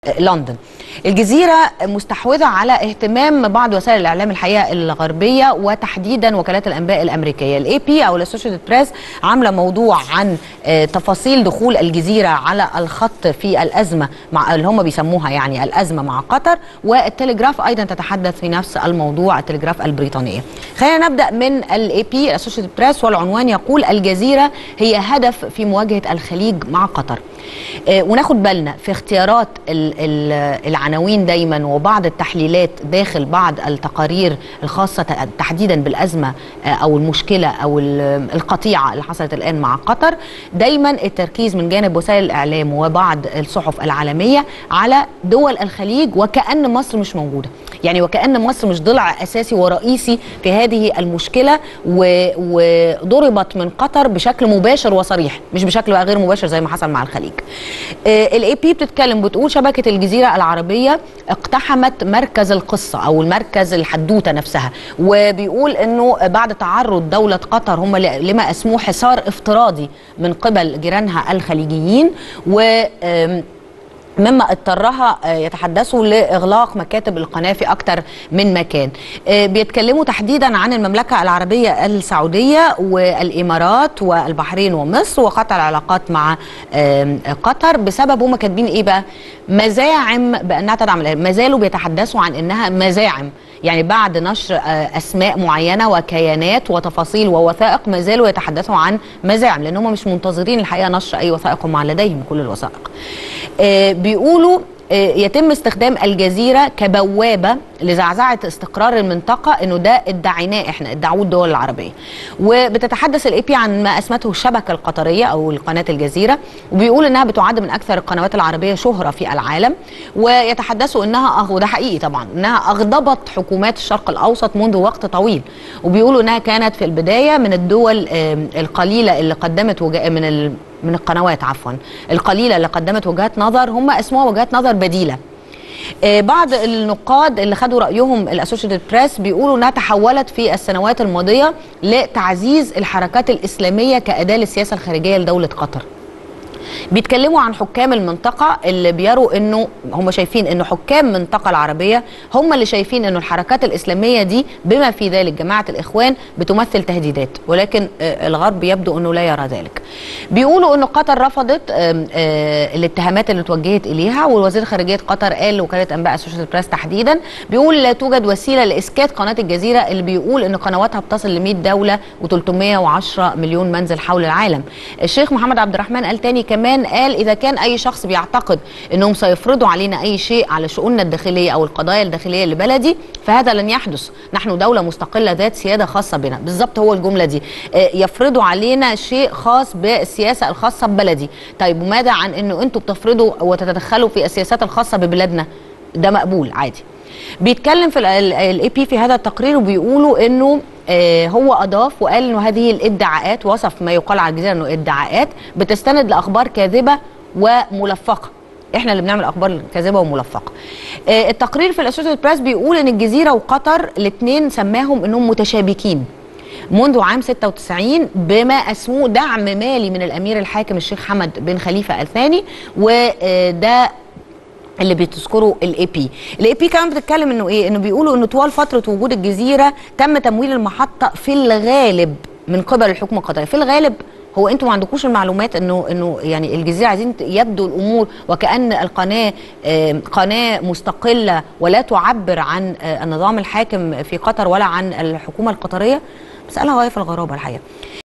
لندن الجزيرة مستحوذة على اهتمام بعض وسائل الإعلام الحقيقة الغربية وتحديدا وكالات الأنباء الأمريكية الاي بي أو الاسوشيتد بريس عاملة موضوع عن آه، تفاصيل دخول الجزيرة على الخط في الأزمة مع اللي هم بيسموها يعني الأزمة مع قطر والتلجراف أيضا تتحدث في نفس الموضوع التلجراف البريطانية خلينا نبدأ من الاي بي الاسوشيتد بريس والعنوان يقول الجزيرة هي هدف في مواجهة الخليج مع قطر آه، وناخد بالنا في اختيارات ال- ال- العناوين دايما وبعض التحليلات داخل بعض التقارير الخاصة ت- تحديدا بالأزمة آه، أو المشكلة أو ال- القطيعة اللي حصلت الآن مع قطر دايما التركيز من جانب وسائل الإعلام وبعض الصحف العالمية على دول الخليج وكأن مصر مش موجودة يعني وكأن مصر مش ضلع أساسي ورئيسي في هذه المشكلة و- وضربت من قطر بشكل مباشر وصريح مش بشكل بقى غير مباشر زي ما حصل مع الخليج الاي بي بتتكلم بتقول شبكة الجزيرة العربية اقتحمت مركز القصة أو المركز الحدوتة نفسها وبيقول أنه بعد تعرض دولة قطر هم ل- لما اسموه حصار افتراضي من قبل جيرانها الخليجيين و آم، مما اضطرها آه، يتحدثوا لاغلاق مكاتب القناه في اكثر من مكان. آه، بيتكلموا تحديدا عن المملكه العربيه السعوديه والامارات والبحرين ومصر وقطع العلاقات مع آم، قطر بسبب هم كاتبين ايه بقى؟ مزاعم بانها تدعم الإرهاب. ما زالوا بيتحدثوا عن انها مزاعم يعني بعد نشر آه، اسماء معينه وكيانات وتفاصيل ووثائق ما زالوا يتحدثوا عن مزاعم لان هم مش منتظرين الحقيقه نشر اي وثائق هم لديهم كل الوثائق. آه، بيقولوا آه، يتم استخدام الجزيره كبوابه لزعزعه استقرار المنطقه انه ده ادعيناه احنا ادعوه الدول العربيه وبتتحدث الاي بي عن ما اسمته الشبكه القطريه او قناه الجزيره وبيقول انها بتعد من اكثر القنوات العربيه شهره في العالم ويتحدثوا انها أغ- وده حقيقي طبعا انها اغضبت حكومات الشرق الاوسط منذ وقت طويل وبيقولوا انها كانت في البدايه من الدول آم، القليله اللي قدمت وجا من ال من القنوات عفوا القليله اللي قدمت وجهات نظر هم اسمها وجهات نظر بديله آه، بعض النقاد اللي خدوا رايهم الاسوشيتد بريس بيقولوا انها تحولت في السنوات الماضيه لتعزيز الحركات الاسلاميه كاداه للسياسه الخارجيه لدوله قطر بيتكلموا عن حكام المنطقة اللي بيروا انه هم شايفين انه حكام المنطقة العربية هم اللي شايفين انه الحركات الاسلامية دي بما في ذلك جماعة الاخوان بتمثل تهديدات ولكن آه، الغرب يبدو انه لا يرى ذلك. بيقولوا انه قطر رفضت آم، آه، الاتهامات اللي توجهت اليها والوزير خارجية قطر قال لوكالة انباء اسوشيتد بريس تحديدا بيقول لا توجد وسيلة لاسكات قناة الجزيرة اللي بيقول ان قنواتها بتصل ل 100 دولة و310 مليون منزل حول العالم. الشيخ محمد عبد الرحمن قال تاني كمان قال اذا كان اي شخص بيعتقد انهم سيفرضوا علينا اي شيء على شؤوننا الداخليه او القضايا الداخليه لبلدي فهذا لن يحدث نحن دوله مستقله ذات سياده خاصه بنا بالظبط هو الجمله دي آه، يفرضوا علينا شيء خاص بالسياسه الخاصه ببلدي طيب وماذا عن انه انتم بتفرضوا وتتدخلوا في السياسات الخاصه ببلادنا ده مقبول عادي بيتكلم في الاي بي في هذا التقرير وبيقولوا انه آه، هو اضاف وقال انه هذه الادعاءات وصف ما يقال على الجزيره انه ادعاءات بتستند لاخبار كاذبه وملفقه احنا اللي بنعمل اخبار كاذبه وملفقه آه، التقرير في الاسوشيتد بريس بيقول ان الجزيره وقطر الاثنين سماهم انهم متشابكين منذ عام 96 بما اسموه دعم مالي من الامير الحاكم الشيخ حمد بن خليفه الثاني وده اللي بتذكره الاي بي الاي بي كمان بتتكلم انه ايه انه بيقولوا انه طوال فتره وجود الجزيره تم تمويل المحطه في الغالب من قبل الحكومه القطريه في الغالب هو انتوا ما عندكوش المعلومات انه انه يعني الجزيره عايزين يبدو الامور وكان القناه آه، قناه مستقله ولا تعبر عن آه، النظام الحاكم في قطر ولا عن الحكومه القطريه مساله غايه في الغرابه الحقيقه